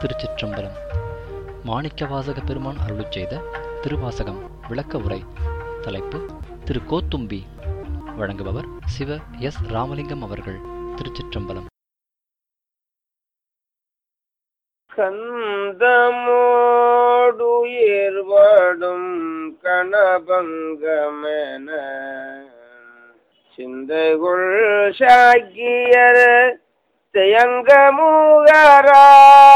திருச்சிற்றம்பலம் மாணிக்கவாசக பெருமான் அருளிச் செய்த திருவாசகம் விளக்க உரை தலைப்பு திரு கோத்தும்பி வழங்குபவர் சிவ எஸ் ராமலிங்கம் அவர்கள் திருச்சிற்றம்பலம் கந்தமோடுயிர்வாடும் கணபங்கமென சிந்தைகுள் சாக்கியர் தெயங்க மூகரா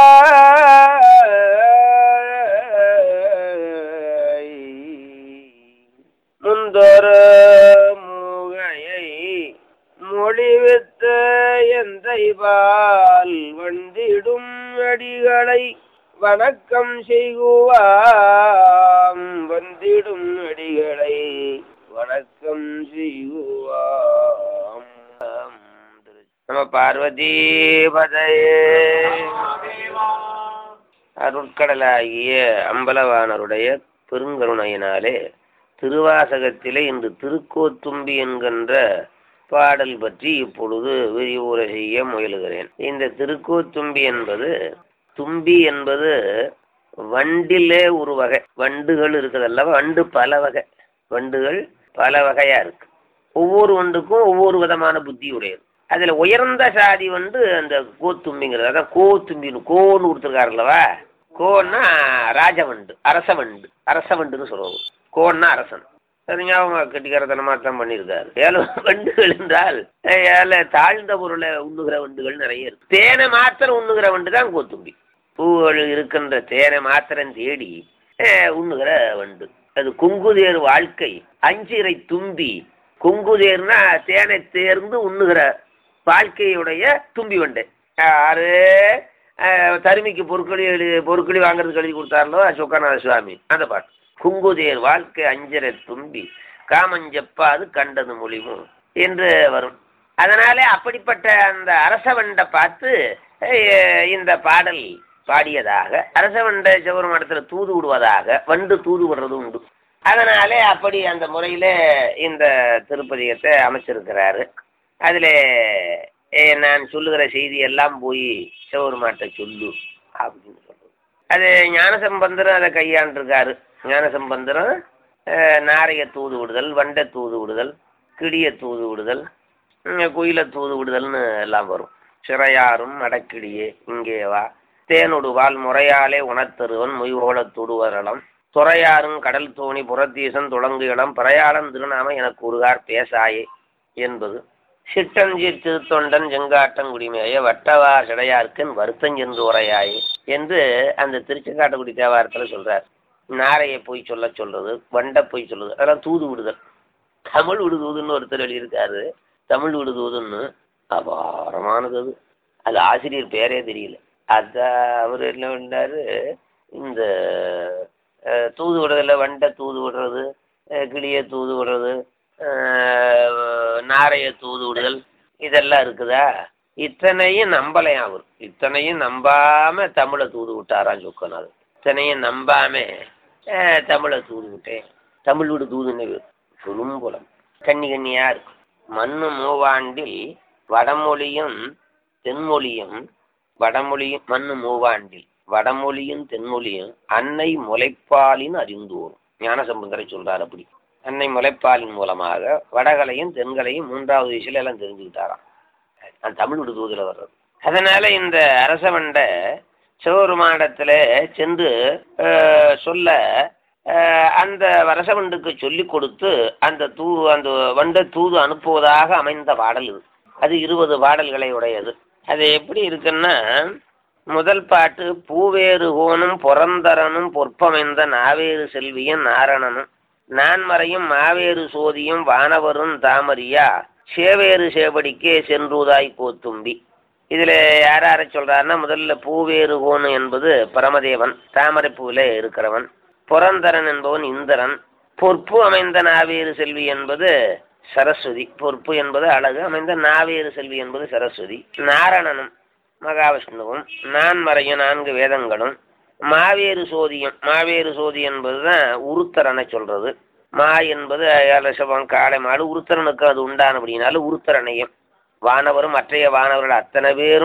முந்தொரு மூகையை மொழிவித்த எந்தைபால் வந்திடும் அடிகளை வணக்கம் செய்குவாம் வந்திடும் அடிகளை வணக்கம் செய்குவாம் நம பார்வதி பதையே அருட்கடலாகிய அம்பலவானருடைய பெருங்கருணையினாலே திருவாசகத்திலே இன்று திருக்கோத்தும்பி என்கின்ற பாடல் பற்றி இப்பொழுது விரிவுரை செய்ய முயலுகிறேன் இந்த திருக்கோத்தும்பி என்பது தும்பி என்பது வண்டிலே ஒரு வகை வண்டுகள் இருக்குது அல்லவா வண்டு பல வகை வண்டுகள் பல வகையா இருக்கு ஒவ்வொரு வண்டுக்கும் ஒவ்வொரு விதமான புத்தி உடையது அதுல உயர்ந்த சாதி வந்து அந்த கோத்தும்பிங்கிறது அதான் கோத்தும்பின்னு கோன்னு கொடுத்துருக்காருல்லவா கோன்னா ராஜவண்டு அரசவண்டு அரசவண்டுன்னு சொல்லுவோம் கோன்னா அரசன் சரிங்க அவங்க கெட்டிக்காரத்தனமா தான் பண்ணியிருக்காரு ஏழு வண்டுகள் என்றால் ஏழை தாழ்ந்த பொருளை உண்ணுகிற வண்டுகள் நிறைய இருக்கு தேனை மாத்திரம் உண்ணுகிற வண்டு தான் கோத்தும்பி பூகள் இருக்கின்ற தேனை மாத்திரம் தேடி அஹ், உண்ணுகிற வண்டு அது குங்குதேர் வாழ்க்கை அஞ்சிரை தும்பி குங்குதேர்னா தேனை தேர்ந்து உண்ணுகிற வாழ்க்கையுடைய தும்பி வண்டு யாரு அஹ், தருமிக்கு பொருட்களி எழுதி பொருட்களி வாங்குறதுக்கு எழுதி கொடுத்தாரோ சொக்கநாத சுவாமி அந்த பாட்டு குங்குதேர் வாழ்க்கை அஞ்சரை தும்பி காமஞ்சப்பாது கண்டது மொழிமு என்று வரும் அதனாலே அப்படிப்பட்ட அந்த அரசவண்டை பார்த்து அஹ், இந்த பாடல் பாடியதாக அரசவண்டை சிவபெருமானத்தில் தூது விடுவதாக வண்டு தூது விடுறது உண்டு அதனாலே அப்படி அந்த முறையில இந்த திருப்பதிகத்தை அமைச்சிருக்கிறாரு அதில் நான் சொல்லுகிற செய்தி எல்லாம் போய் சிவபெருமாட்ட சொல்லு அப்படின்னு சொல்றது அது ஞானசம்பந்தரும் அதை கையாண்டிருக்காரு ஞானசம்பந்தரும் அஹ், நாரைய தூது விடுதல் வண்டை தூது விடுதல் கிடிய தூது விடுதல் உம், குயிலை தூது விடுதல்னு எல்லாம் வரும் சிறையாரும் அடக்கிடியே இங்கே வா தேனொடு வால் முறையாலே உணர்த்தருவன் மொய்வோல தொடுவரளம் துறையாரும் கடல் தோணி புறத்தீசன் துளங்கு இளம் பிரயாளம் திருநாம எனக்கு உருகார் பேசாயே என்பது சிட்டஞ்சீர் திருத்தொண்டன் செங்காட்டன் குடிமேய வட்டவா சிடையார்க்கன் வருத்தஞ்சென்று உரையாயே என்று அந்த திருச்செங்காட்டக்குடி தேவாரத்தில் சொல்றார் நாரையை போய் சொல்ல சொல்றது வண்டை போய் சொல்றது அதெல்லாம் தூது விடுதல் தமிழ் விடுதூதுன்னு ஒருத்தர் எழுதியிருக்காரு தமிழ் விடுதூதுன்னு அபாரமானது அது அது ஆசிரியர் பேரே தெரியல அதான் அவர் என்ன பண்ணாரு இந்த அஹ், தூது விடுறதுல வண்டை தூது விடுறது அஹ், கிளியை தூது விடுறது அஹ், நாரையை தூது விடுதல் இதெல்லாம் இருக்குதா இத்தனையும் நம்பலையாம் அவர் இத்தனையும் நம்பாம தமிழை தூது விட்டாராம் சொக்கனார் இத்தனையும் நம்பாம அஹ், தமிழை தூது விட்டேன் தமிழ் விடு தூதுன்னு பெரும்புலம் கண்ணி கண்ணியா இருக்கு மண்ணு மூவாண்டில் வடமொழியும் தென்மொழியும் வடமொழியும் மண்ணு மூவாண்டில் வடமொழியும் தென்மொழியும் அன்னை முளைப்பாலின் அறிந்தோறும் ஞானசம்பந்தரை சொல்றார் அப்படி அன்னை முளைப்பாலின் மூலமாக வடகலையும் தென்கலையும் மூன்றாவது வயசுல எல்லாம் தெரிஞ்சுக்கிட்டாராம் அந்த தமிழ் விடுதூதுல வர்றது அதனால இந்த அரசவண்ட சிவபெருமானிடத்துல சென்று அஹ், சொல்ல அஹ், அந்த அரசவண்டுக்கு சொல்லி கொடுத்து அந்த தூ அந்த வண்டை தூது அனுப்புவதாக அமைந்த பாடல் இது அது இருபது பாடல்களை உடையது அது எப்படி இருக்குன்னா முதல் பாட்டு பூவேறு கோனும் பொறந்தரனும் பொற்பமைந்த நாவேறு செல்வியும் நாரணனும் நான்மறையும் மாவேறு சோதியும் வானவரும் தாமரியா சேவேறு சேவடிக்கே சென்றுதாய் கோத்தும்பி இதுல யார் யாரை சொல்றாருன்னா முதல்ல பூவேறு கோணு என்பது பரமதேவன் தாமரை பூவில இருக்கிறவன் புறந்தரன் என்பவன் இந்திரன் பொற்பு அமைந்த நாவேறு செல்வி என்பது சரஸ்வதி பொறுப்பு என்பது அழகு அமைந்த நாவேறு செல்வி என்பது சரஸ்வதி நாரணனும் மகாவிஷ்ணுவும் நான்மறையும் நான்கு வேதங்களும் மாவேறு சோதியம் மாவேறு சோதி என்பதுதான் உருத்தரனை சொல்றது மா என்பது ரிஷபம் காளை மாடு உருத்தரனுக்கு அது உண்டானபடினால உருத்தரனையும் வானவரும் மற்றைய வானவர்கள் அத்தனை பேரும்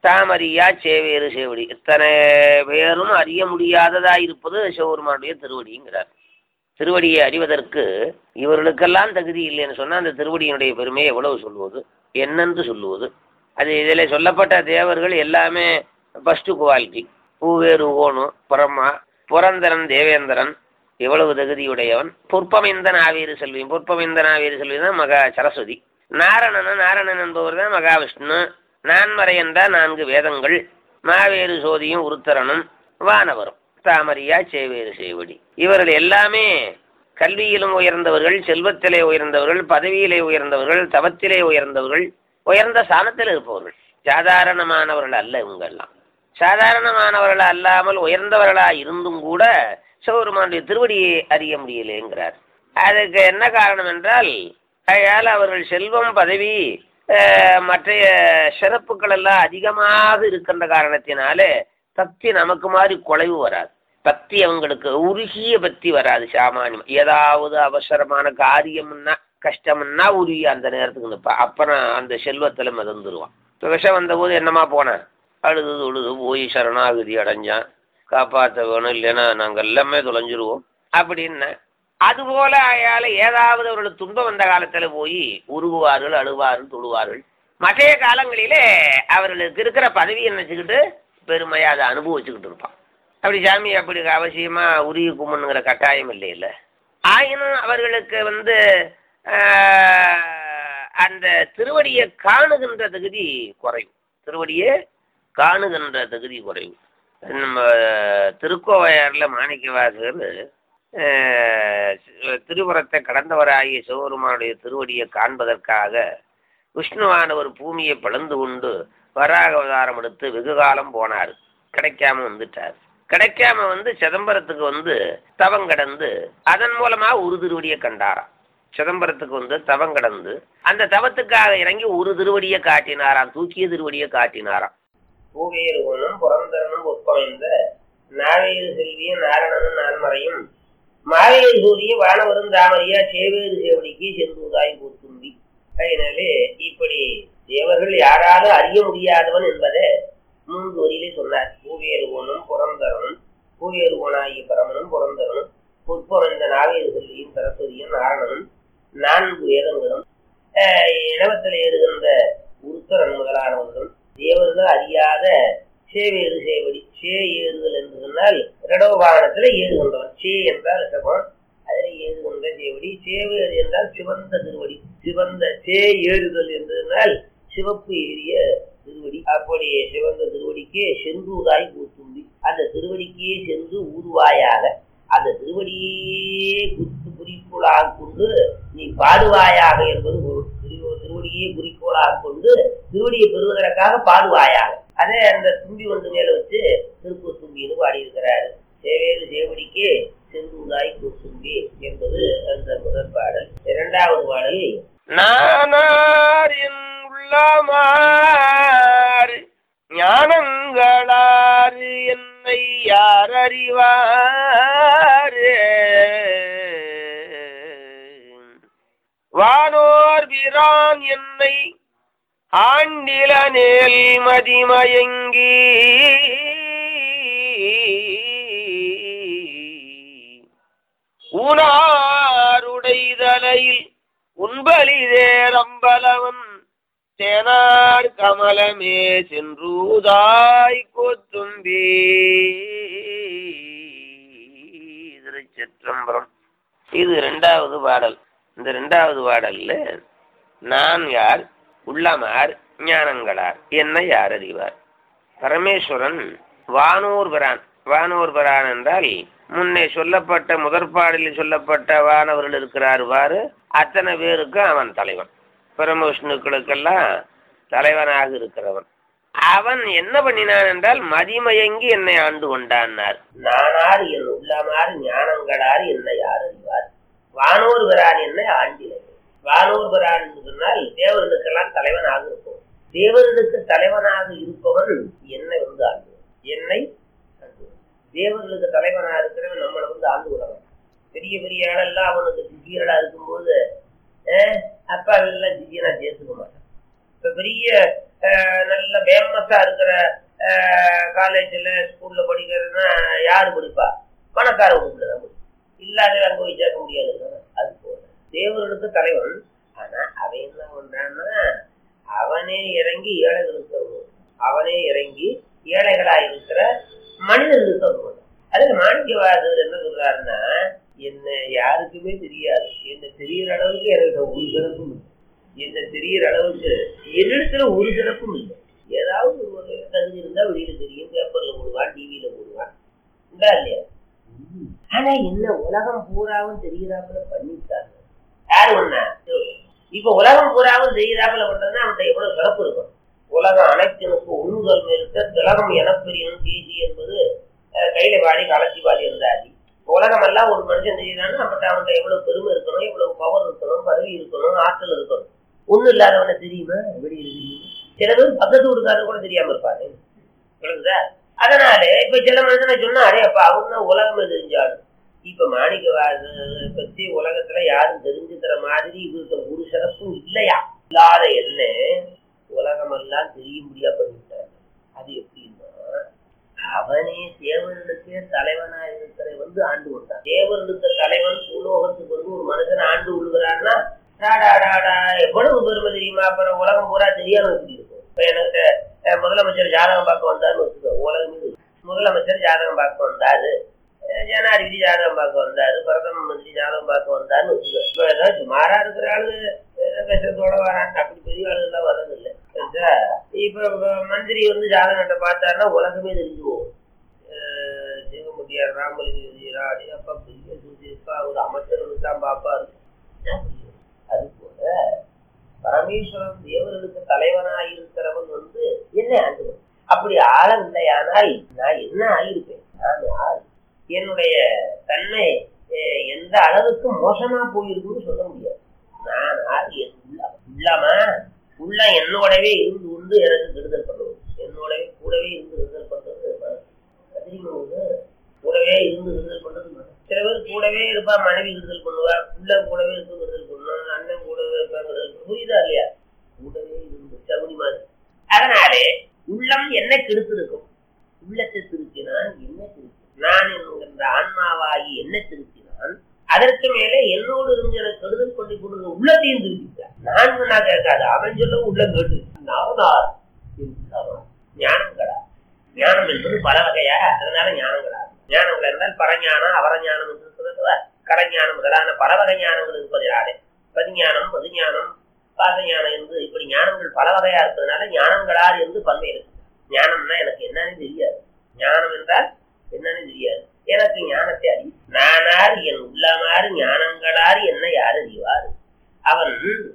தாமரியா சேவேறு சேவடி இத்தனை பேரும் அறிய முடியாததா இருப்பது சிவபெருமானுடைய திருவடிங்கிறார் திருவடியை அறிவதற்கு இவர்களுக்கெல்லாம் தகுதி இல்லைன்னு சொன்னா அந்த திருவடியினுடைய பெருமையை எவ்வளவு சொல்லுவது என்னென்று சொல்லுவது அது இதில் சொல்லப்பட்ட தேவர்கள் எல்லாமே ஃபஸ்ட்டு குவாலிட்டி பூவேறு ஓனு புறமா புரந்தரன் தேவேந்திரன் எவ்வளவு தகுதியுடையவன் பொற்பமைந்தன் ஆவேறு செல்வியும் பொற்பமைந்தன் ஆவேறு செல்வி தான் மகா சரஸ்வதி நாரணன் நாரணன் என்பவர் தான் மகாவிஷ்ணு நான்மறை என்றால் நான்கு வேதங்கள் மாவேறு சோதியும் உருத்தரனும் வானவரும் தாமரியா சேவேறு சேவடி இவர்கள் எல்லாமே கல்வியிலும் உயர்ந்தவர்கள் செல்வத்திலே உயர்ந்தவர்கள் பதவியிலே உயர்ந்தவர்கள் தவத்திலே உயர்ந்தவர்கள் உயர்ந்த ஸ்தானத்தில் இருப்பவர்கள் சாதாரணமானவர்கள் அல்ல இவங்கெல்லாம் சாதாரணமானவர்கள் அல்லாமல் உயர்ந்தவர்களா இருந்தும் கூட சிவபெருமானுடைய திருவடியை அறிய முடியலேங்கிறார் அதுக்கு என்ன காரணம் என்றால் அதால் அவர்கள் செல்வம் பதவி அஹ், மற்றைய சிறப்புகள் எல்லாம் அதிகமாக இருக்கின்ற காரணத்தினாலே பக்தி நமக்கு மாதிரி குலைவு வராது பக்தி அவங்களுக்கு உருகிய பக்தி வராது சாமானியம் ஏதாவது அவசரமான காரியம்னா கஷ்டம்னா உருகி அந்த நேரத்துக்கு நிற்பா அப்புறம் அந்த செல்வத்துல மிதந்துருவான் இப்போ விஷம் வந்தபோது என்னமா போனேன் அழுது உழுது போய் சரணாகதி அடைஞ்சான் காப்பாற்ற வேணும் இல்லைன்னா நாங்கள் எல்லாமே தொலைஞ்சிருவோம் அப்படின்னு அதுபோல அயால ஏதாவது அவர்கள் துன்பம் வந்த காலத்துல போய் உருகுவார்கள் அழுவார்கள் தொழுவார்கள் மற்றைய காலங்களிலே அவர்களுக்கு இருக்கிற பதவியை நினைச்சுக்கிட்டு பெருமையை அதை அனுபவிச்சுக்கிட்டு இருப்பான் அப்படி சாமி அப்படி அவசியமா உருகி கும்பணுங்கிற கட்டாயம் இல்லை இல்லை ஆயினும் அவர்களுக்கு வந்து ஆஹ், அந்த திருவடியை காணுகின்ற தகுதி குறையும் திருவடியை காணுகின்ற தகுதி குறைவு நம்ம திருக்கோவையார்ல மாணிக்கவாசகர் ஆஹ், திருபுரத்தை கடந்தவராகிய சிவபெருமானுடைய திருவடியை காண்பதற்காக விஷ்ணுவானவர் பூமியை பிளந்து கொண்டு வராக அவதாரம் எடுத்து வெகு காலம் போனார் கிடைக்காம வந்துட்டார் கிடைக்காம வந்து சிதம்பரத்துக்கு வந்து தவம் கடந்து அதன் மூலமா ஒரு திருவடியை கண்டாராம் சிதம்பரத்துக்கு வந்து தவம் கடந்து அந்த தவத்துக்காக இறங்கி ஒரு திருவடியை காட்டினாராம் தூக்கிய திருவடியை காட்டினாராம் பூவேருவனும் புறந்தரனும் ஒப்பமைந்த நாவேறு செல்விய நாரணனும் நான்மறையும் மாவேறு சூரிய வானவரும் தாமரையா சேவேறு சேவடிக்கு சென்றுதாய் கூத்தும்பி அதனாலே இப்படி தேவர்கள் யாராலும் அறிய முடியாதவன் என்பதை மூன்று வரியிலே சொன்னார் பூவேருவனும் புறந்தரனும் பூவேருவனாகிய பரமனும் புறந்தரனும் பொற்பமைந்த நாவேறு செல்வியும் சரஸ்வதியும் நாரணனும் நான்கு வேதங்களும் ஆஹ் இனவத்தில் ஏறுகின்ற உருத்தரன் முதலானவர்களும் தேவர்கள் அறியாத சேவேறு சேவடி சே ஏறுதல் என்று சொன்னால் இரடோபாரணத்துல ஏறுகின்றவன் சே என்றால் ரிஷபம் அதில் ஏறுகின்ற சேவடி சேவேறு என்றால் சிவந்த திருவடி சிவந்த சே ஏறுதல் என்றால் சிவப்பு ஏறிய திருவடி அப்படி சிவந்த திருவடிக்கு செந்தூராய் கூத்தும்பி அந்த திருவடிக்கே சென்று ஊதுவாயாக அந்த திருவடியே குறித்து குறிக்கோளாக கொண்டு நீ பாடுவாயாக என்பது ஒரு திரு- திருவடியே குறிக்கோளாக கொண்டு திருவடியை பெறுவதற்காக பாடுவாயாக அதே அந்த தும்பி ஒன்று மேல வச்சு திருப்பூர் தும்பின்னு பாடியிருக்கிறாரு சேவேறு சேவடிக்கு செந்தூராய் கூத்தும்பி என்பது அந்த முதல் பாடல் இரண்டாவது பாடல் நானார் என் உள்ளமாறு ஞானங்களாறு என்னை யார் அறிவாரே வானோர் பிரான் என்னை ஆண்டில நேல் மதிமயங்கி ஊனாருடைதலையில் உண்பலிதேரம்பலவன் தேனார் கமலமே சென்றூதாய் கொத்தும்பி திருச்சிற்றம்பரம் இது இரண்டாவது பாடல் இந்த இரண்டாவது பாடல்ல நான் யார் உள்ளமார் ஞானங்களார் என்னை யார் அறிவார் பரமேஸ்வரன் வானூர் பிரான் வானூர் பிரான் என்றால் முன்னே சொல்லப்பட்ட முதற்பாடலில் சொல்லப்பட்ட வானவர்கள் இருக்கிறார் வாறு அத்தனை பேருக்கும் அவன் தலைவன் பரமவிஷ்ணுக்களுக்கெல்லாம் தலைவனாக இருக்கிறவன் அவன் என்ன பண்ணினான் என்றால் மதிமயங்கி என்னை ஆண்டு கொண்டான்னார் நானார் என் உள்ளமார் ஞானங்களார் என்னை யார் அறிவார் வானூர் பிரான் என்னை ஆண்டிலை வானூர் பிரான் என்று சொன்னால் தேவர்களுக்கெல்லாம் தலைவனாக இருக்கும் தேவர்களுக்கு தலைவனாக இருப்பவன் என்னை வந்து ஆண்டு என்னை ஆண்டு தேவர்களுக்கு தலைவனாக இருக்கிறவன் நம்மளை வந்து ஆண்டு விடவன் பெரிய பெரிய ஆளெல்லாம் அவனுக்கு திடீரடா இருக்கும்போது அஹ், அப்பா எல்லாம் திடீரா சேர்த்துக்க மாட்டான் இப்ப பெரிய அஹ், நல்ல ஃபேமஸா இருக்கிற காலேஜில் ஸ்கூல்ல படிக்கிறதுன்னா யாரு படிப்பா பணக்கார வீட்டுல தான் படிப்பா. இல்லாத அங்க போய் சேர்க்க முடியாது அது போல தேவர்களுக்கு தலைவன் ஆனா அவன் என்ன பண்றான்னா அவனே இறங்கி ஏழைகளுக்கு வருவான். அவனே இறங்கி ஏழைகளா இருக்கிற மனிதர்களுக்கு வருவான். அதுல மாணிக்கவாதர் என்ன சொல்றாருன்னா என்ன யாருக்குமே தெரியாது என்ன தெரியற அளவுக்கு எனக்கு ஒரு சிறப்பும் இல்லை என்ன தெரியற அளவுக்கு என்னிடத்துல ஒரு சிறப்பும் இல்லை ஏதாவது ஒரு வகையில தகுதி இருந்தா வெளியில தெரியும் பேப்பர்ல போடுவான் டிவியில போடுவான் உண்டா இல்லையா ஆனா என்ன உலகம் பூராவும் தெரிகிறாப்புல பண்ணிட்டாங்க யாரு ஒண்ணா இப்ப உலகம் பூராவும் தெரிகிறாப்புல பண்றதுன்னா அவன்கிட்ட எவ்வளவு சிறப்பு இருக்கும் உலகம் அனைத்தினுக்கு உண்ணுதல் மேற்க திலகம் எனப்பெரியனும் பேசி என்பது அஹ், கையில பாடி கலச்சி பாடி இருந்தாதி உலகம் எல்லாம் ஒரு மனுஷன் தெரியுதான்னு நம்மகிட்ட அவன்கிட்ட எவ்வளவு பெருமை இருக்கணும் எவ்வளவு பவர் இருக்கணும் பதவி இருக்கணும் ஆற்றல் இருக்கணும் ஒண்ணும் இல்லாதவன தெரியுமா வெளியில தெரியுமா சில பேர் பக்கத்து வீட்டுக்காரர் கூட தெரியாம இருப்பாரு புரியுதா அதனால இப்ப சில மனுஷனை சொன்னா அரே அப்ப அவங்க தான் உலகமே தெரிஞ்சாலும் இப்ப மாணிக்கவாத பத்தி உலகத்துல யாரும் தெரிஞ்சுக்கிற மாதிரி இவருக்கு ஒரு சிறப்பும் இல்லையா இல்லாத என்ன உலகமெல்லாம் தெரியும்படியா பண்ணிட்டாரு அது எப்படின்னா அவனே தேவர்களுக்கே தலைவனா இருக்கிற வந்து ஆண்டு வந்தான் தேவர்களுக்கு தலைவன் பூலோகத்துக்கு வந்து ஒரு மனுஷன் ஆண்டு விடுகிறான்னா டாடாடாடா எவ்வளவு பெருமை தெரியுமா அப்புறம் உலகம் பூரா தெரியாம எப்படி இருக்கும் இப்ப எனக்கு அஹ், முதலமைச்சர் ஜாதகம் பார்க்க வந்தாருன்னு வச்சுக்கோ உலகமே தெரியும். முதலமைச்சர் ஜாதகம் பார்க்க வந்தாரு அஹ், ஜனாதிபதி ஜாதகம் பார்க்க வந்தாரு பிரதம மந்திரி ஜாதகம் பார்க்க வந்தாருன்னு வச்சுக்கோ இப்ப ஏதாவது சுமாரா இருக்கிற ஆளு அஹ், கஷ்டத்தோட வராங்க அப்படி பெரிய ஆளுகள்லாம் வர்றதில்லை புரியுதா? இப்ப இப்ப மந்திரி வந்து ஜாதகத்தை பார்த்தாருன்னா உலகமே தெரிஞ்சு போகும் அஹ், சிவமுடியார் ராமலிங்க விஜயரா அப்பா பெரிய சூரியப்பா ஒரு அமைச்சர்களுக்கு தான் பாப்பாரு அது போல பரமேஸ்வரன் தேவர்களுக்கு தலைவனாய் இருக்கிறவன் வந்து என்ன ஆண்டுவன் அப்படி ஆளவில்லையானால் நான் என்ன ஆயிருப்பேன் நான் யார் என்னுடைய தன்மை அஹ், எந்த அளவுக்கு மோசமா போயிருக்குன்னு சொல்ல முடியாது நான் யார் என் உள்ளம் உள்ளமா உள்ள என்னோடவே இருந்து உண்டு எனக்கு விடுதல் பண்ணுவது என்னோடவே கூடவே இருந்து விடுதல் பண்றது மனசு. அது தெரியுமா உங்களுக்கு? கூடவே இருந்து விடுதல் பண்றது மனசு. சில பேர் கூடவே இருப்பா மனைவி விடுதல் பண்ணுவா பிள்ளை கூடவே இருந்து விடுதல் பண்ணுவா அண்ணன் கூடவே இருப்பா விடுதல் பண்ணுவா. புரியுதா இல்லையா கூடவே இருந்து சகுனி மாதிரி அதனாலே உள்ளம் என்ன கெடுத்திருக்கும் உள்ளத்தை திருத்தினான் என்ன திருத்தி நான் என்கின்ற ஆன்மாவாகி என்ன திருத்தினான் அதற்கு மேலே என்னோடு இருந்து எனக்கு கெடுதல் பண்ணி கொடுத்த உள்ளத்தையும் திருப்பிட்டான் நான் சொன்னா கேட்காது அவன் சொல்ல உள்ள கேட்டு நாவனார் ஞானங்களா ஞானம் என்பது பல வகையா அதனால ஞானங்களா ஞானங்கள் இருந்தால் பரஞானம் அவரஞானம் என்று இருக்கிறது கரஞானம் முதலான பல வகை ஞானங்கள் இருப்பதினாலே பதிஞானம் பதுஞானம் பாசஞானம் என்று இப்படி ஞானங்கள் பல வகையா இருக்கிறதுனால ஞானங்களார் என்று பல்வேறு ஞானம்னா எனக்கு என்னன்னு தெரியாது ஞானம் என்றால் என்னன்னு தெரியாது எனக்கு ஞானத்தை அறி நானார் என் உள்ளமாறு ஞானங்களார் என்ன யார் அறிவார் அவன்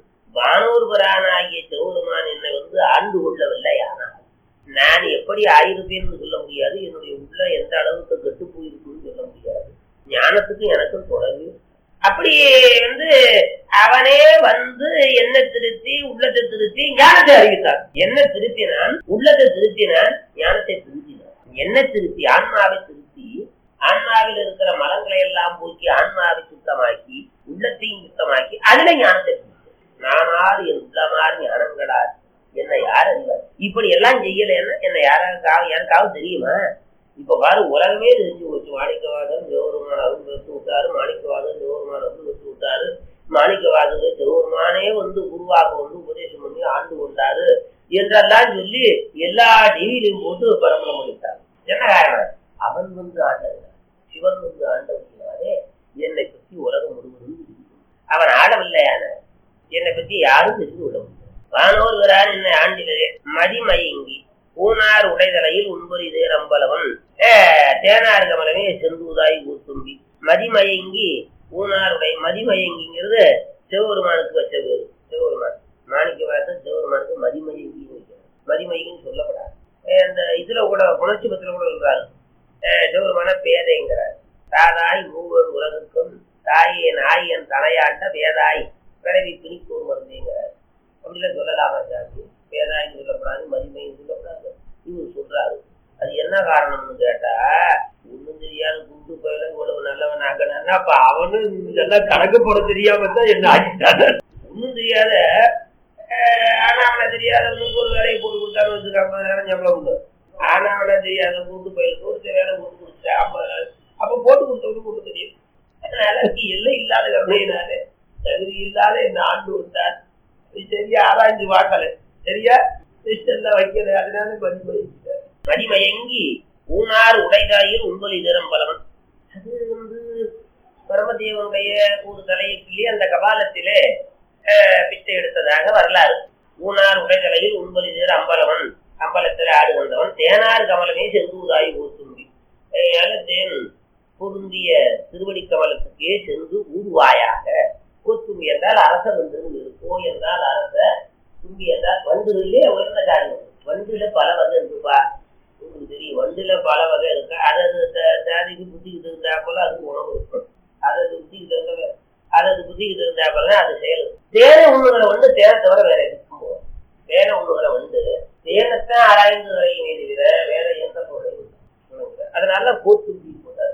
வானோர்வரானாகிய சிவபெருமான் என்னை வந்து ஆண்டு கொள்ளவில்லை ஆனால் நான் எப்படி ஆயிருப்பேன்னு சொல்ல முடியாது என்னுடைய உள்ள எந்த அளவுக்கு கெட்டு போயிருக்குன்னு சொல்ல முடியாது ஞானத்துக்கு எனக்கும் தொடர்பு அப்படி வந்து அவனே வந்து என்ன திருத்தி உள்ளத்தை திருத்தி ஞானத்தை அறிவித்தான் என்ன திருத்தினான் உள்ளத்தை திருத்தினான் ஞானத்தை திருத்தினான் என்ன திருத்தி ஆன்மாவை திருத்தி ஆன்மாவில் இருக்கிற மலங்களை எல்லாம் போக்கி ஆன்மாவை சுத்தமாக்கி உள்ளத்தையும் சுத்தமாக்கி அதுல ஞானத்தை திருத்தி நானார் என் உள்ளமார் ஞானங்களார் என்னை யார் அறிவார் இப்படி எல்லாம் செய்யலைன்னா என்னை யாராவது யாருக்காவது தெரியுமா இப்ப பாரு உலகமே தெரிஞ்சு போச்சு மாணிக்கவாதம் ஜோருமான் அருள் வச்சு விட்டாரு மாணிக்கவாதம் ஜோருமான் அருள் வச்சு விட்டாரு மாணிக்கவாதங்க ஜோருமானே வந்து குருவாக வந்து உபதேசம் பண்ணி ஆண்டு கொண்டாரு என்றெல்லாம் சொல்லி எல்லா டிவிலையும் போட்டு பரம்பரம் பண்ணிட்டாங்க என்ன காரணம் அவன் வந்து ஆண்டவன் சிவன் வந்து ஆண்டவனாலே என்னை பற்றி உலகம் முழுவதும் தெரியும். அவன் ஆடவில்லையான என்னை பற்றி யாரும் தெரிந்து கொள்ள முடியும் வானோர் வரான் என்னை ஆண்டிலே மதிமயங்கி பூனார் உடைதலையில் உண்பொறி தேரம்பலவன் தேனார் கமலமே செந்தூதாய் கூத்தும்பி மதிமயங்கி பூனார் உடை மதிமயங்கிங்கிறது சிவபெருமானுக்கு வச்ச பேரு சிவபெருமான் மாணிக்க வார்த்தை சிவபெருமானுக்கு மதிமயங்கின்னு வைக்கிறார் மதிமயங்கின்னு சொல்லப்படாது அஹ் இந்த இதுல கூட புணர்ச்சி பத்திர கூட சொல்றாரு அஹ் சிவபெருமான பேதைங்கிறார் தாதாய் மூவர் உலகுக்கும் தாயே நாயன் தனையாண்ட வேதாய் பிறவி பிணிக்கூர் மருந்துங்கிறார் அப்படிலாம் சொல்லலாமா சாமி வேதாயின்னு சொல்லப்படாது மதிமைன்னு சொல்லப்படாது இவர் சொல்றாரு அது என்ன காரணம்னு கேட்டா ஒண்ணும் தெரியாத குண்டு பயில இவ்வளவு நல்லவன் ஆகணும்னா அப்ப அவனு இதெல்லாம் கணக்கு போட தெரியாம தான் என்ன ஆகிட்டான ஒண்ணும் தெரியாத அஹ், ஆனா ஆனாவன தெரியாதவனுக்கு ஒரு வேலையை போட்டு கொடுத்தாலும் வச்சுக்க ஐம்பதாயிரம் சம்பளம் உண்டு ஆனாவன தெரியாத கூட்டு போய் கொடுத்த வேலை போட்டு கொடுத்தா ஐம்பதாயிரம் அப்ப போட்டு கொடுத்தவனுக்கு ஒண்ணு தெரியும் அதனால எல்லை இல்லாத கருணையினால தகுதி இல்லாத என்ன ஆண்டு விட்டார் இது சரியா ஆராய்ஞ்சு பார்க்கல சரியா சிஸ்டம்ல வைக்கல அதனால மடிமை மடிமயங்கி ஊனார் உடைதாயில் உண்பலி நிறம் பலவன் அது வந்து பரமதேவனுடைய ஒரு தலையை கிள்ளி அந்த கபாலத்திலே அஹ், பிச்சை எடுத்ததாக வரலாறு ஊனார் உடைதலையில் உண்பலி நிற அம்பலவன் அம்பலத்தில் ஆடு வந்தவன் தேனார் கமலமே செந்தூராய் ஊத்தும்பி அதனால தேன் பொருந்திய திருவடி கமலத்துக்கே சென்று ஊர்வாயாக கோத்தும்பி என்றால் அரச வண்டு கோ என்றால் அரச தும்பி என்றால் வண்டுகளிலே உயர்ந்த காரியம் வண்டுல பல வகை இருக்குப்பா உங்களுக்கு தெரியும் வண்டுல பல வகை இருக்கு அதது த- ஜாதிக்கு புத்திக்கு இருந்தா போல அதுக்கு உணவு இருக்கும் அதது புத்திக்கு தகுந்த அதது புத்திக்கு தகுந்தா போல தான் அது செயல் தேனை உண்ணுகிற வந்து தேனை தவிர வேற எதுக்கும் போகும் தேனை உண்ணுகிற வந்து தேனைத்தான் ஆராய்ந்து வரையினே தவிர வேற எந்த பொருளையும் உணவுல. அதனால கோத்தும்பி போட்டார்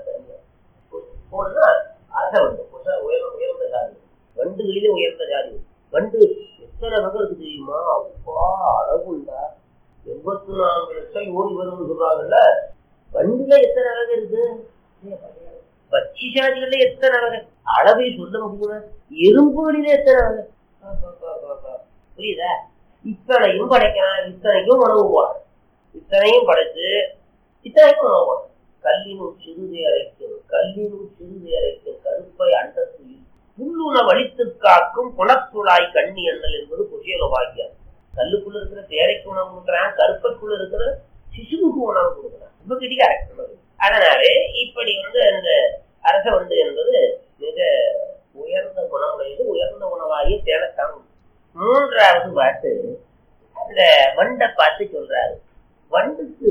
போனா அரச வண்டு புதுசா உயர்ந்த உயர்ந்த ஜாதி வண்டுகளிலே உயர்ந்த ஜாதி வண்டு எத்தனை வகை இருக்கு தெரியுமா அப்பா அளவுண்டா எண்பத்தி நான்கு லட்சம் ஓடி வரும்னு சொல்றாங்கல்ல வண்டில எத்தனை வகை இருக்கு பச்சி ஜாதிகள்ல எத்தனை வகை அளவை சொல்ல முடியுமா எறும்புகளில எத்தனை வகை பா, பா, பா, பா, பா. புரியுதா இத்தனையும் படைக்கிறான் இத்தனைக்கும் உணவு போறான் இத்தனையும் படைச்சு இத்தனைக்கும் உணவு போறான் கல்லினும் சிறுதை அரைக்கும் கல்லினும் சிறுதை அரைக்கும் கருப்பை அண்டத்தில் புல்லுண வலித்து காக்கும் குணத்துழாய் கண்ணி எண்ணல் என்பது குசியல வாக்கியம் கல்லுக்குள்ள இருக்கிற தேரைக்கு உணவு கொடுக்குறான் கருப்பைக்குள்ள இருக்கிற சிசுவுக்கு உணவு கொடுக்குறான் ரொம்ப கிட்டிக்கார அதனாலே இப்படி வந்து அந்த அரச வண்டு என்பது மிக உயர்ந்த குணமுடையது உயர்ந்த உணவாகி தேனத்தான் மூன்றாவது பாட்டு அந்த வண்டை பார்த்து சொல்றாரு வண்டுக்கு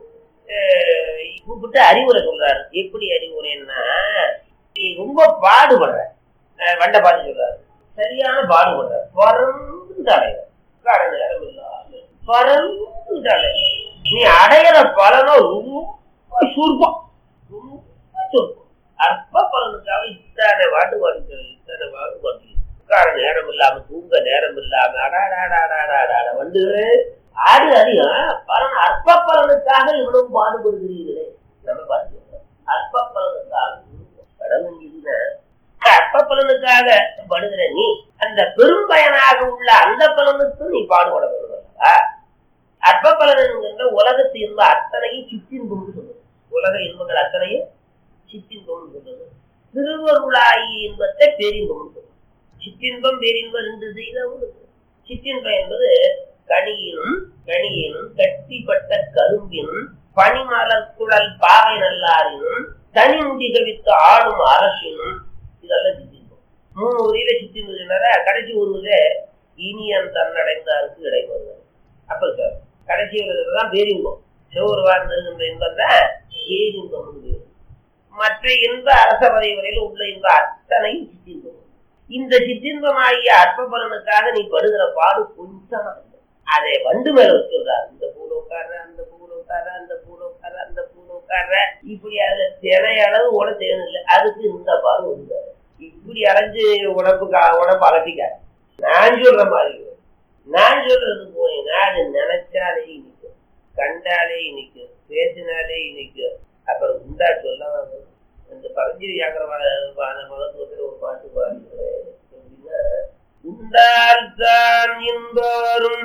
அஹ், கூப்பிட்டு அறிவுரை சொல்றாரு எப்படி அறிவுரைன்னா நீ ரொம்ப பாடுபடுற அஹ், வண்டை பார்த்து சொல்றாரு சரியான பாடுபடுற பறந்துட்டாலே கார நேரம் இல்லாம பறந்துட்டாலே நீ அடையிற பலனோ ரொம்ப சுருப்பம் ரொம்ப சுருப்பம் அற்ப பலனுக்காக இத்தனை பாட்டு வருகிறது இத்தனை பாட்டு வருகிறது உட்கார நேரம் இல்லாம தூங்க நேரம் இல்லாம அடாடாடாடாடாட வந்து ஆடு அதிகம் பலன் அற்ப பலனுக்காக இவ்வளவு பாடுபடுகிறீர்களே நம்ம பார்த்துக்கோங்க அற்ப பலனுக்காக கடவுள் இதுனா அற்ப பலனுக்காக படுகிற நீ அந்த பெரும் பயனாக உள்ள அந்த பலனுக்கு நீ பாடுபட வேண்டும் அல்லவா? அற்ப பலன் என்கின்ற உலகத்து இன்ப அத்தனையும் சிற்றின்பம் சொல்லுது உலக இன்பங்கள் அத்தனையும் சிற்றின்பம் சொல்லுது திருவருளாயி இன்பத்தை பேரின்பம் சொல்லுது சிற்றின்பம் பேரின்பம் ரெண்டு செய்தவும் இருக்கு சிற்றின்பம் என்பது கனியினும் கனியினும் கட்டிப்பட்ட கரும்பினும் பனிமலர் குழல் பாவை நல்லாரினும் தனி முடி கவித்து ஆடும் அரசினும் இதெல்லாம் சிற்றின்பம் மூணு உரையில சிற்றின்பம் கடைசி உருவில இனியன் தன்னடைந்தாருக்கு இடைப்படுவது அப்ப சார் கடைசி உருவத்துல தான் பேரின்பம் சிவருவார் இருக்கின்ற இன்பம் தான் பேரின்பம் உண்டு. மற்ற இன்ப அரச பதவி வரையில் உள்ள இன்ப அத்தனையும் சிற்றின்பம் இந்த சிற்றின்பமாகிய அற்ப பலனுக்காக நீ படுகிற பாடு கொஞ்சம் அதை வண்டு மேல வச்சுடுறாரு இந்த பூல உட்கார்ற அந்த பூல உட்கார்ற அந்த பூல உட்கார்ற அந்த பூல உட்கார்ற இப்படி அதுல தினை அளவு கூட தேவையில்லை அதுக்கு இந்த பாடு உண்டு இப்படி அலைஞ்சு உடம்புக்கு உடம்பு அலட்டிக்காரு நான் சொல்ற மாதிரி நான் சொல்றது போனீங்கன்னா அது நினைச்சாலே இனிக்கும் கண்டாலே இனிக்கும் பேசினாலே இனிக்கும் அப்புறம் உண்டா சொல்ல இந்த பரஞ்சீவி வியாக்கரமான மகத்துவத்தில் ஒரு பாட்டு பாடுகிறேன் எப்படின்னா உண்டால் தான் இன்பரும்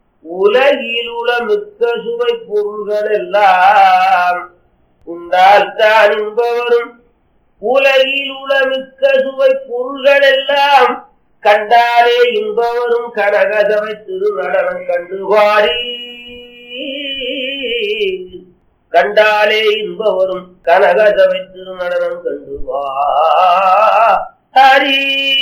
உலகில் உள்ள மிக்க சுவை பொருள்கள் எல்லாம் உண்டால் தான் இன்பவரும் உலகில் உள்ள மிக்க சுவை பொருள்கள் எல்லாம் கண்டாலே இன்பவரும் கனகசபை திருநடனம் கண்டு வாரி கண்டாலே இன்பவரும் கனகசபை திருநடனம் கண்டு வாரி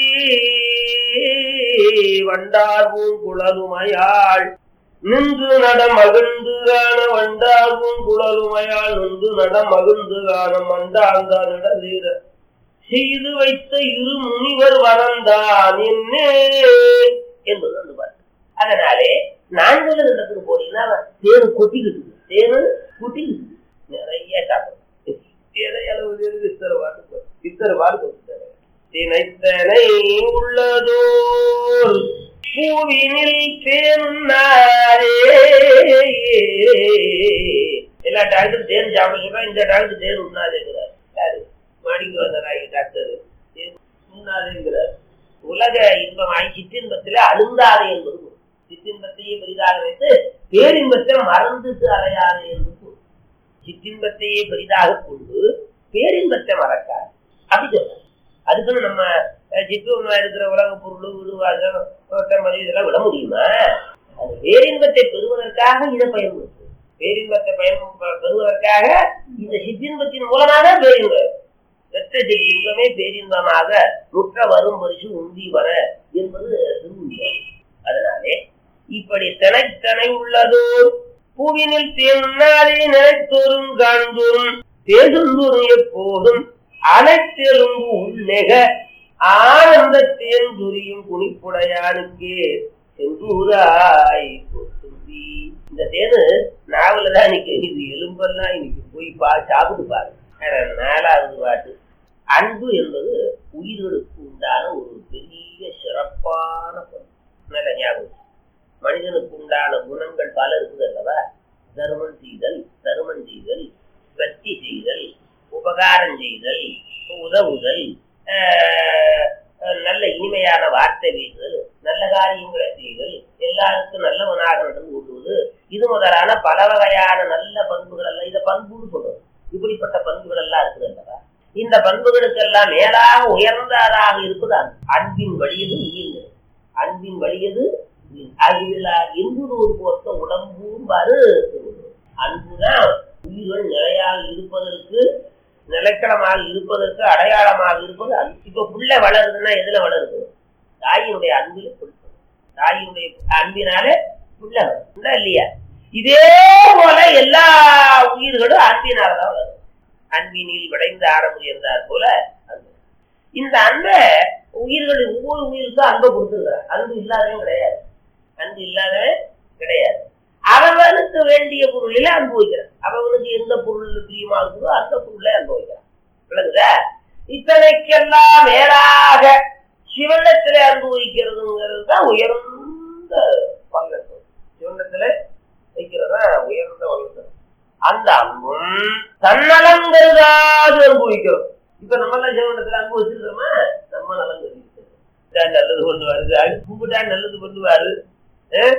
வண்டார் பூங்குழலுமையாள் நின்று நடம் மகிழ்ந்து காண வண்டார் பூங்குழலுமையாள் நின்று நடம் மகிழ்ந்து காண மண்டாந்தாரிடலீர செய்து வைத்த இரு முனிவர் வளர்ந்தான் என்னே என்பது அந்த பாட்டு அதனாலே நான்கு இடத்துக்கு போனீங்கன்னா தேனு கொட்டிக்கிட்டு தேனு கொட்டிக்கிட்டு நிறைய சாப்பிடும் எதை அளவு தேனுக்கு இத்தனை பாட்டு இத்தனை பாட்டு கொடுத்துட்டாரு தினைத்தனை உள்ளதோர் பூவினில் தேனாரே எல்லா டாக்டரும் தேன் சாப்பிட சொல்றா இந்த டாக்டர் தேன் உண்ணாதேங்கிறார் யாரு மாடிக்கு வந்தராகி டாக்டர் தேன் உண்ணாதேங்கிறார் உலக இன்பமாய் சிற்றின்பத்திலே அழுந்தாதே என்பது பொருள். சிற்றின்பத்தையே பெரிதாக வைத்து பேரின்பத்தை மறந்துட்டு அலையாதே என்பது பொருள். சிற்றின்பத்தையே பெரிதாக கொண்டு பேரின்பத்தை மறக்காது அப்படி சொல்ற அதுக்குன்னு நம்ம அஹ், சிற்றூர்ல இருக்கிற உலக பொருள் விடுவாசம் தோட்டம் இதெல்லாம் விட முடியுமா அது பேரின்பத்தை பெறுவதற்காக இதை பயன்படுத்து பேரின்பத்தை பயன் பெறுவதற்காக இந்த சிற்றின்பத்தின் மூலமாக பேரின்பம் பெற்ற சிற்றின்பமே பேரின்பமாக முற்ற வரும் பரிசு உந்தி வர என்பது திருவுள்ளம் அதனாலே இப்படி தனைத்தனை உள்ளதோ பூவினில் தேனாரே நினைத்தோறும் காண்தோறும் தேசுந்தோறும் எப்போதும் அனைத்தெலும்பு உள்நெக ஆனந்த தேன்துரியும் குனிப்புடையானுக்கே செந்தூராய் கொத்துந்தி இந்த தேனு நாவல தான் நிக்க இது எலும்பெல்லாம் இன்னைக்கு போய் பா சாப்பிட்டு பாருங்க அஹ் நாலாவது பாட்டு அன்பு என்பது உயிர்களுக்கு உண்டான ஒரு பெரிய சிறப்பான பண்பு நல்ல ஞாபகம் மனிதனுக்கு உண்டான குணங்கள் பல இருக்குது அல்லவா தர்மம் செய்தல் தர்மம் செய்தல் பக்தி செய்தல் உபகாரம் செய்தல் உதவுதல் ஆஹ், நல்ல இனிமையான வார்த்தை பேசுதல் நல்ல காரியங்களை செய்தல் எல்லாருக்கும் நல்லவனாக நடந்து கொள்வது இது முதலான பல வகையான நல்ல பண்புகள் எல்லாம் இதை பண்புன்னு சொல்றோம் இப்படிப்பட்ட பண்புகள் எல்லாம் இருக்குது அல்லவா இந்த பண்புகளுக்கெல்லாம் மேலாக உயர்ந்ததாக இருப்பது அன்பு. அன்பின் வழியது உயிர் அன்பின் வழியது உயிர். அதில் என்பதோடு பொறுத்த உடம்பும் பாரு அன்புதான் உயிர்கள் நிலையாக இருப்பதற்கு நிலக்கணமாக இருப்பதற்கு அடையாளமாக இருப்பது அன்பு. இப்ப புள்ள வளருதுன்னா எதுல வளருது தாயினுடைய அன்பில் கொடுக்கும் தாயினுடைய அன்பினாலே புள்ள வளருதா இல்லையா இதே போல எல்லா உயிர்களும் அன்பினாலதான் வளரும் அன்பினில் விளைந்த ஆரம் உயர்ந்தார் போல அன்பு இந்த அன்பை உயிர்கள் ஒவ்வொரு உயிருக்கும் அன்பை கொடுத்துருக்கிறார் அன்பு இல்லாதவன் கிடையாது அன்பு இல்லாதவன் கிடையாது அவனுக்கு வேண்டிய பொருளில அன்பு வைக்கிறான் அவனுக்கு எந்த பொருள் பிரியமா இருக்குதோ அந்த பொருளை அன்பு வைக்கிறான் விளங்குதா இத்தனைக்கெல்லாம் மேலாக சிவனத்திலே அன்பு வைக்கிறதுங்கிறது தான் உயர்ந்த பங்கத்துவம் சிவனத்திலே வைக்கிறது தான் உயர்ந்த பங்கத்துவம் அந்த அன்பும் தன்னலங்கருதாது அன்பு வைக்கிறோம் இப்ப நம்ம எல்லாம் சிவனத்துல அன்பு வச்சிருக்கோமா நம்ம நலன் கருதி நல்லது பண்ணுவாரு அது கும்பிட்டா நல்லது பண்ணுவாரு அஹ்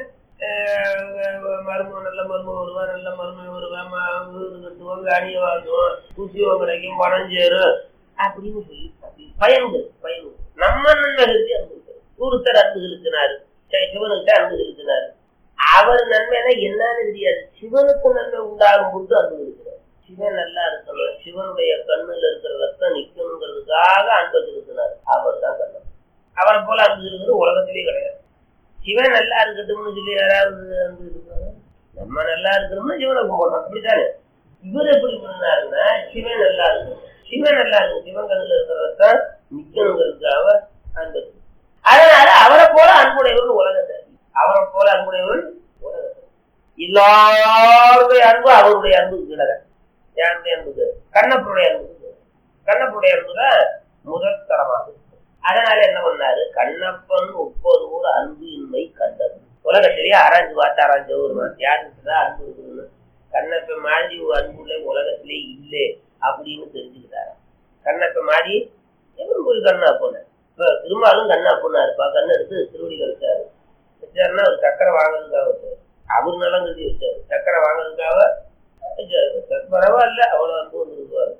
அஹ் மருமகன் நல்ல மருமகன் வருவா நல்ல மருமகன் வருவா ம- வீடு கட்டுவோம் காணியை வாங்குவோம் உத்தியோகம் கிடைக்கும் பணம் சேரும் அப்படின்னு சொல்லி அப்படி பயந்து பயந்து நம்ம நன்மை கருதி அன்பு ஒருத்தர் அன்பு செலுத்தினாரு சரி, சிவனுக்கிட்ட அன்பு செலுத்தினாரு அவர் நன்மைனா என்னன்னு தெரியாது சிவனுக்கு நன்மை உண்டாகும் பொழுது அன்பு இருக்கிறார் சிவன் நல்லா இருக்கணும் சிவனுடைய கண்ணுல இருக்கிற ரத்தம் நிக்கணுங்கிறதுக்காக அன்பு செலுத்தினார் அவர் தான் கண்ணன் அவரை போல அன்பு இருக்கிறது உலகத்திலே கிடையாது சிவன் நல்லா இருக்கட்டும்னு சொல்லி யாராவது அன்பு இருக்காங்க நம்ம நல்லா இருக்கணும்னா சிவனை கும்பிடணும் அப்படித்தானே இவர் எப்படி பண்ணாருன்னா சிவன் நல்லா இருக்கணும் சிவன் நல்லா இருக்கும் சிவன் கண்ணுல இருக்கிற ரத்தம் நிக்கணுங்கிறதுக்காக அன்பு இருக்கு. அதனால அவரை போல அன்புடையவர்கள் உலகத்தை அவரை போல அன்புடையவர்கள் உலகத்தை எல்லாருடைய அன்பு அவருடைய அன்புக்கு கிடக்க யாருடைய அன்புக்கு கண்ணப்பருடைய அன்புக்கு கீழே. கண்ணப்பருடைய அன்பு தான் முதல் தரமாகும் அதனால என்ன பண்ணாரு கண்ணப்பன் முப்பது ஊர் அன்பு இன்மை கண்டது உலகத்திலேயே ஆராய்ச்சி பார்த்து ஆராய்ச்சி ஒரு யாருக்கு தான் அன்பு இருக்குதுன்னு கண்ணப்பன் மாதிரி ஒரு அன்புள்ள உலகத்திலே இல்லை அப்படின்னு தெரிஞ்சுக்கிட்டாரு கண்ணப்பன் மாதிரி எவன் போய் கண்ணா போன இப்ப திருமாலும் கண்ணா பொண்ணா இருப்பா கண்ணை எடுத்து திருவடியில் வச்சாரு வச்சாருன்னா அவர் சக்கரை வாங்குறதுக்காக வச்சாரு அவர் நலம் கருதி வச்சாரு சக்கரை வாங்குறதுக்காக வச்சாரு. வச்சாரு. பரவாயில்ல அவ்வளவு அன்பு வந்துருக்குவாரு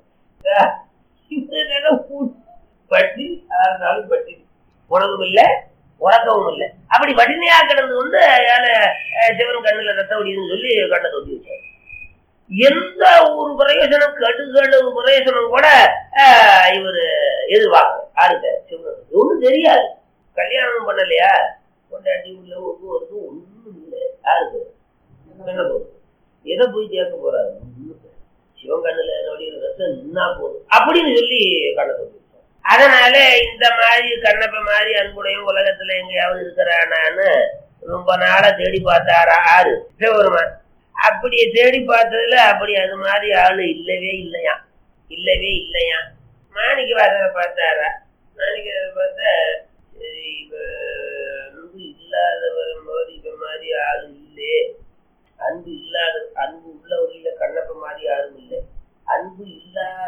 பட்டி ஆறுனாலும் பட்டி உணவும் இல்லை உறக்கவும் இல்லை அப்படி வடிமையா கிடந்து வந்து யானை, அஹ், சிவன் கண்ணுல ரத்த வடின்னு சொல்லி கண்ணை தொட்டி வச்சாரு எந்த ஒரு பிரயோஜனம் கடுகளு பிரயோஜனம் கூட ஆஹ், இவரு எதிர்பார்க்கல யாருக்கு சிவனுக்கு ஒண்ணும் தெரியாது கல்யாணம் பண்ணலையா கொண்டாட்டி உள்ள ஒப்பு வருது ஒண்ணும் இல்லை யாருக்கு என்ன போகுது எதை போய் கேட்க போறாரு ஒண்ணும் இல்ல. சிவன் கண்ணுல நொடியில் ரத்தம் நின்னா போதும் அப்படின்னு சொல்லி கண்ணை தொட்டி வச்சாரு. அதனால இந்த மாதிரி கண்ணப்ப மாதிரி அன்புடைய உலகத்துல எங்கேயாவது இருக்கிறானான்னு ரொம்ப நாளா தேடி பார்த்தாரா ஆறு சிவபெருமான் அப்படி தேடி பார்த்ததுல அப்படி அது மாதிரி ஆளு இல்லவே இல்லையா இல்லவே இல்லையா மாணிக்க வாசனை பார்த்தாரா மாணிக்க வாசனை பார்த்தா சரி, இவ அன்பு இல்லாத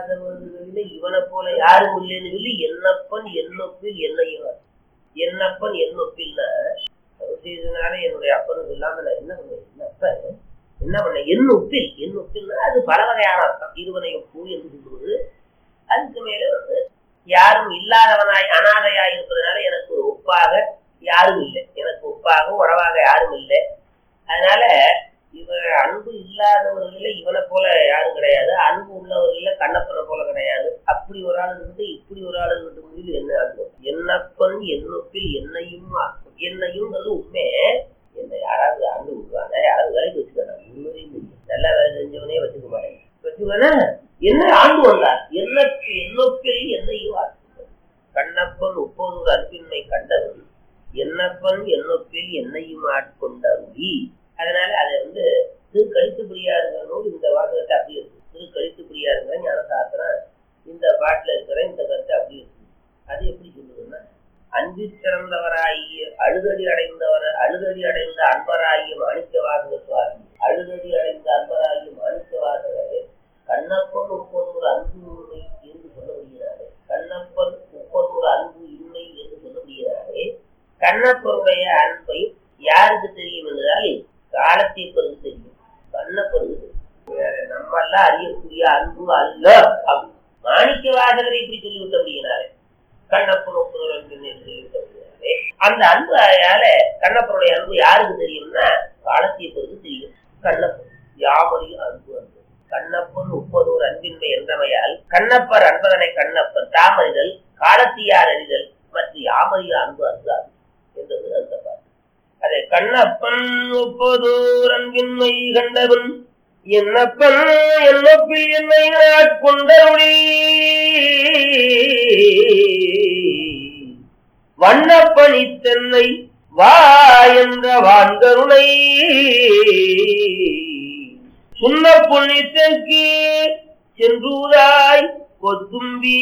இல்லாதவர்களில் இவனை போல யாரும் இல்லைன்னு சொல்லி என்னப்பன் என்னொப்பில் என்னையவர் என்னப்பன் என்னொப்பில்னா செய்தனால என்னுடைய அப்பனுக்கு இல்லாம நான் என்ன பண்ணேன் என்னப்ப என்ன பண்ணேன் என் ஒப்பில் என் ஒப்பில்னா அது பல வகையான அர்த்தம் இருவனையும் பூ என்று சொல்லுவது அதுக்கு மேல வந்து யாரும் இல்லாதவனாய் அனாதையாய் இருப்பதனால எனக்கு ஒரு ஒப்பாக யாரும் இல்லை எனக்கு ஒப்பாக உறவாக யாரும் இல்லை அதனால இவர் அன்பு இல்லாதவர்கள இவனை போல யாரும் கிடையாது அன்பு உள்ளவர்கள கண்ணப்பனை போல கிடையாது அப்படி ஒரு ஆள் இருந்து இப்படி ஒரு ஆள் இருந்து முடிவு என்ன அன்பு என்னப்பன் என்னொப்பில் என்னையும் ஆக்கும் என்னையும் உண்மை என்ன யாராவது ஆண்டு விடுவாங்க யாராவது வேலைக்கு வச்சுக்காங்க உண்மையும் இல்லை. நல்லா வேலை செஞ்சவனே வச்சுக்க மாட்டேன் வச்சுக்கானா என்ன ஆண்டு வந்தார் என்னக்கு என்னொப்பில் என்னையும் ஆக்கும் கண்ணப்பன் ஒப்பொரு அன்பின்மை கண்டவன் என்னப்பன் என்னொப்பில் என்னையும் ஆட்கொண்டருளி அதனால அதை வந்து திரு கழித்துப்படியாருங்கிற நூல் இந்த வாசகத்தை அப்படி இருக்கு திரு கழித்துப்படியாருங்கிற ஞான சாஸ்திரம் இந்த பாட்டுல இருக்கிற இந்த கருத்தை அப்படி இருக்கு அது எப்படி சொல்லுதுன்னா அன்பு சிறந்தவராகிய அழுதடி அடைந்தவர் அழுதடி அடைந்த அன்பராகிய மாணிக்கவாசக சுவாமி அழுதடி அடைந்த அன்பராகிய மாணிக்கவாசகரே கண்ணப்பன் ஒப்பொரு அன்பு உண்மை என்று சொல்ல முடிகிறாரே கண்ணப்பன் ஒப்பொரு அன்பு இன்மை என்று சொல்ல முடிகிறாரே கண்ணப்பருடைய அன்பை யாருக்கு தெரியும் என்றால் காலத்தை பிறகு தெரியும் கண்ணப்பருக்கு தெரியும் வேற நம்ம எல்லாம் அறியக்கூடிய அன்பு அல்ல அப்படி மாணிக்க வாசகரை இப்படி சொல்லிவிட்ட அப்படிங்கிறாரு கண்ணப்பன் ஒப்புதல் அன்பு என்று சொல்லிவிட்ட அப்படிங்கிறாரே அந்த அன்பு அயால கண்ணப்பனுடைய அன்பு யாருக்கு தெரியும்னா காலத்தை பிறகு தெரியும் கண்ணப்பன் யாவரையும் அன்பு அன்பு கண்ணப்பன் முப்பதோர் அன்பின்மை என்றமையால் கண்ணப்பர் அன்பதனை கண்ணப்பர் தாமறிதல் காலத்தியார் அறிதல் மற்றும் யாமறிய அன்பு அன்பு அன்பு என்றது அந்த பாட்டு அதை கண்ணப்பன் முப்பதோர் அன்பின்மை கண்டவன் என்னப்பன் என்னப்பில் என்னை கொண்டருளி வண்ணப்பணி தென்னை வா என்ற வான்கருணை சுண்ண புண்ணியத்திற்கு சென்றூராய் கொத்தும்பி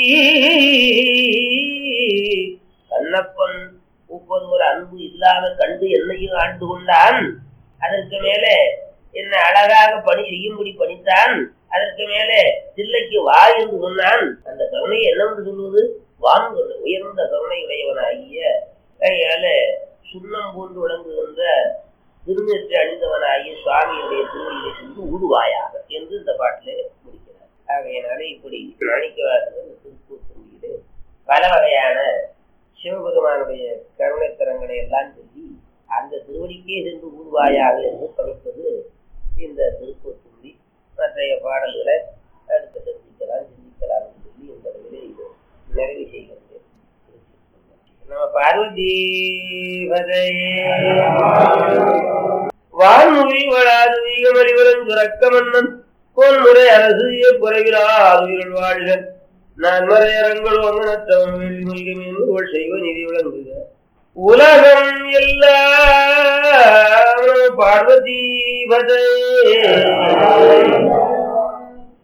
கண்ணப்பன் முப்பது ஒரு அன்பு இல்லாம கண்டு என்னையும் ஆண்டு கொண்டான் அதற்கு மேலே என்ன அழகாக பணி செய்யும்படி பணித்தான் அதற்கு மேலே தில்லைக்கு வா என்று சொன்னான் அந்த கருணையை என்னவென்று சொல்வது வான்கொண்டு உயர்ந்த கருணை உடையவனாகிய கையால சுண்ணம் போன்று விளங்குகின்ற திருநெற்றி அணிந்தவனாகிய சுவாமியுடைய திருவள்ளியை சென்று ஊடுவாயாக என்று இந்த பாட்டிலே முடிக்கிறார் ஆகையினாலே இப்படி மாணிக்கவாசகர் திருப்பூர் பல வகையான சிவபெருமானுடைய கருணைத்தரங்களை எல்லாம் சொல்லி அந்த திருவடிக்கே சென்று ஊர்வாயாக என்று படிப்பது இந்த திருப்பூத்தும்பி மற்றைய பாடல்களை அடுத்து தெரிஞ்சிக்கலாம் சிந்திக்கலாம் என்று சொல்லி இந்த அளவிலே இது நிறைவு செய்கிறது நம்ம பார்வதி வான்மொழி வளாது வீகமறிவரன் சுரக்க மன்னன் பொன்முறை அரசு குறைவிலாதுயிரல் வாழ்க நான் மறையரங்கள் வங்கனத்தவன் வெள்ளி மொழிகம் என்று செய்வ நிதி விளங்குக உலகம் எல்லாம் பார்வதி பதே